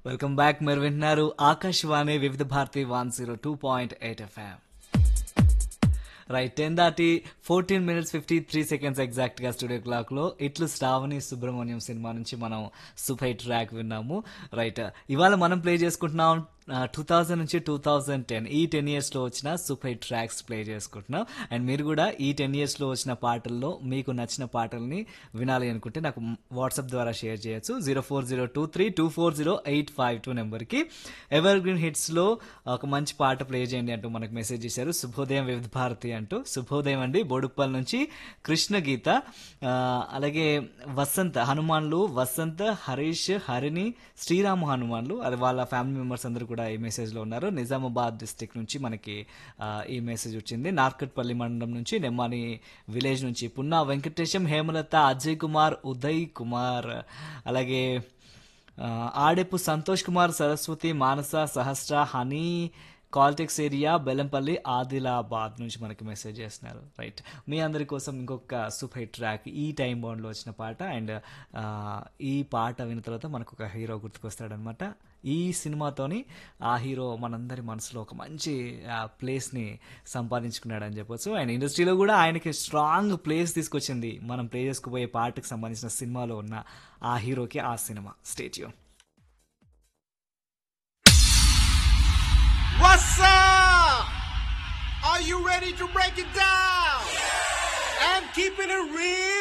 Welcome back మీరు వింటున్నారు Akashvani Vividh Bharati one zero two point eight FM right ten దాటి fourteen minutes fifty three seconds exact గా studio clock లో ఇట్లు శ్రావణి సుబ్రహ్మణ్యం సినిమా నుంచి మనం సూపర్ ట్రాక్ విన్నాము రైట్ ఇవాళ మనం ప్లే చేసుకుంటున్నాం టూ థౌజండ్ నుంచి టూ థౌజండ్ టెన్ ఈ టెన్ ఇయర్స్లో వచ్చిన సూపర్ ట్రాక్స్ ప్లే చేసుకుంటున్నాం అండ్ మీరు కూడా ఈ టెన్ ఇయర్స్లో వచ్చిన పాటల్లో మీకు నచ్చిన పాటల్ని వినాలి అనుకుంటే నాకు వాట్సాప్ ద్వారా షేర్ చేయొచ్చు zero four zero two three two four zero eight five two నెంబర్కి ఎవర్ గ్రీన్ హిట్స్లో ఒక మంచి పాట ప్లే చేయండి అంటూ మనకు మెసేజ్ చేశారు శుభోదయం వివిధ భారతి అంటూ శుభోదయం అండి బోడుప్పల్ నుంచి కృష్ణ గీత ఆ, అలాగే వసంత్ హనుమాన్లు వసంత్ హరీష్ హరిణి శ్రీరామ హనుమాన్లు అది వాళ్ళ ఫ్యామిలీ మెంబర్స్ అందరూ కూడా ఈ మెసేజ్లో ఉన్నారు నిజామాబాద్ డిస్టిక్ నుంచి మనకి ఆ, ఈ మెసేజ్ వచ్చింది నార్కట్పల్లి మండలం నుంచి నెమ్మాని విలేజ్ నుంచి పున్నా వెంకటేశం హేమలత అజయ్ కుమార్ ఉదయ్ కుమార్ అలాగే ఆ, Adepu Santosh Kumar Saraswathi Manasa Sahasra Honey Caltex area Bellampalli Adilabad నుంచి మనకి మెసేజ్ చేస్తున్నారు రైట్ మీ అందరి కోసం ఇంకొక సూపర్ హిట్ ట్రాక్ ఈ టైం బౌండ్లో వచ్చిన పాట అండ్ ఈ పాట విన్న తర్వాత మనకు ఒక హీరో గుర్తుకొస్తాడనమాట ఈ సినిమాతోని ఆ హీరో మనందరి మనసులో ఒక మంచి ప్లేస్ని సంపాదించుకున్నాడని చెప్పొచ్చు అండ్ ఇండస్ట్రీలో కూడా ఆయనకి స్ట్రాంగ్ ప్లేస్ తీసుకొచ్చింది మనం ప్లే చేసుకుపోయే పాటకు సంబంధించిన సినిమాలో ఉన్న ఆ హీరోకి ఆ cinema stay tune What's up? Are you ready to break it down? And keeping it real